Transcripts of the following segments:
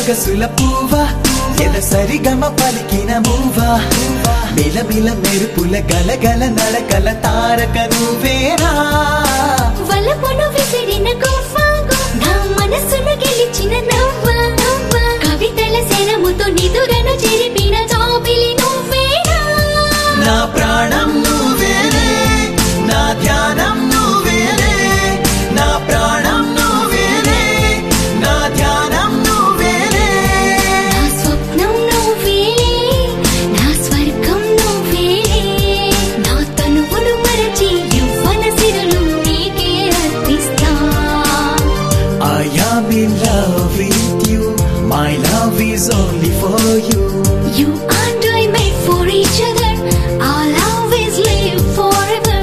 సొగసుల పూవా ఎద సరిగమ పలికిన మూవా మిలమిల మెరుపుల గలగల నడకల తారక నువ్వేనా వలపును విసిరిన గువ్వాగు నా మనసును గెలిచిన నవ్వా నవ్వా కవితల శరముతో నిదురను చెరిపిన జాబిలి నువ్వేనా నా ప్రాణం నువ్వేలే నా ధ్యానం నువ్వేలే నా ప్రాణం నువ్వేలే నా ధ్యానం నువ్వేలే నా స్వప్నం నువ్వేలే నా స్వర్గం నువ్వేలే నా తనువును మరచి యవ్వన సిరులు నీకే అర్పిస్తా I am in love with you my love is only for you You and I made for each other I'll always live forever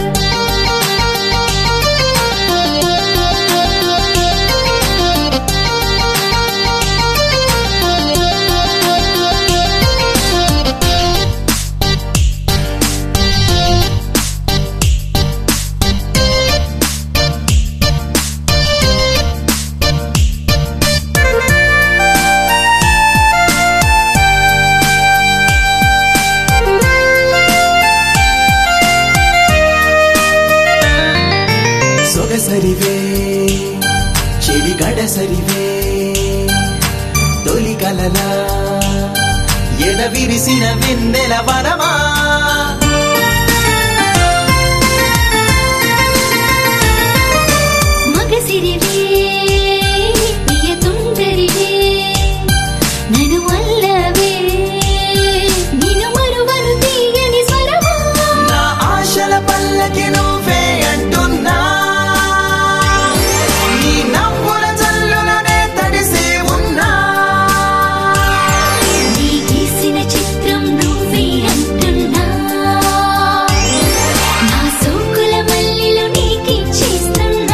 సొగసరివే చెవి గడసరివే తొలి కలలా ఎద విరిసిన వెన్నెల వరమా మగసిరివే ప్రియ తుందరివే నన్ను అల్లవే నిన్ను మరువను తీయని స్వరమా నా ఆశల పల్లకి నువ్వే అంటున్నా నీ నవ్వుల జల్లులనే తడిసి ఉన్నా నీ గీసిన చిత్రం నువ్వే అంటున్నా నా సోకుల మల్లెలు నీకిచ్చేస్తున్నా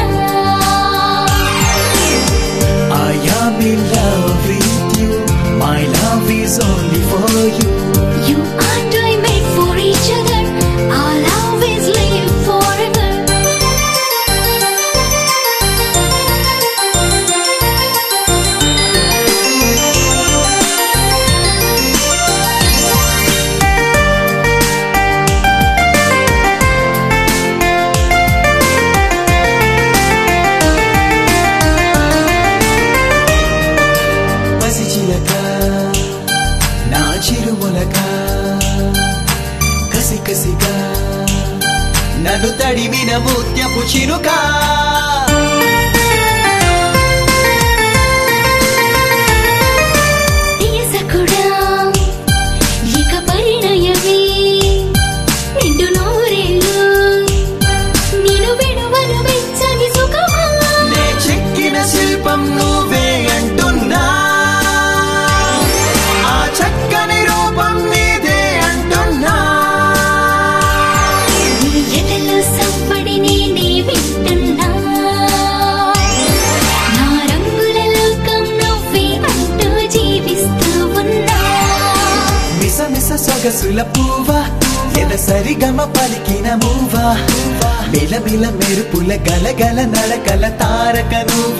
I am in love with you my love is only for you You and I made for each other I'll always live forever పసి చిలక నా చిరుములక కసి కసిగా నన్ను తడిమిన ముత్యపు చిలుక తీయసకుడా ఇక పరిణయమే నిండు నూరేళ్ళు నిన్ను విడువను వెచ్చని సుఖమా నే చెక్కిన శిల్పం నువ్వే అంటున్నా ఆ చక్కని రూపం నీదే అంటున్నా నీ ఎదలో సవ్వడి నేనే వింటున్నా నా రంగుల లోకం నువ్వే అంటూ జీవిస్తూ ఉన్నా మిస మిస సొగసుల పూవా ఎద సరిగమ పలికిన మూవా మిల మిల మెరుపుల గలగల నడకల తారక నువ్వే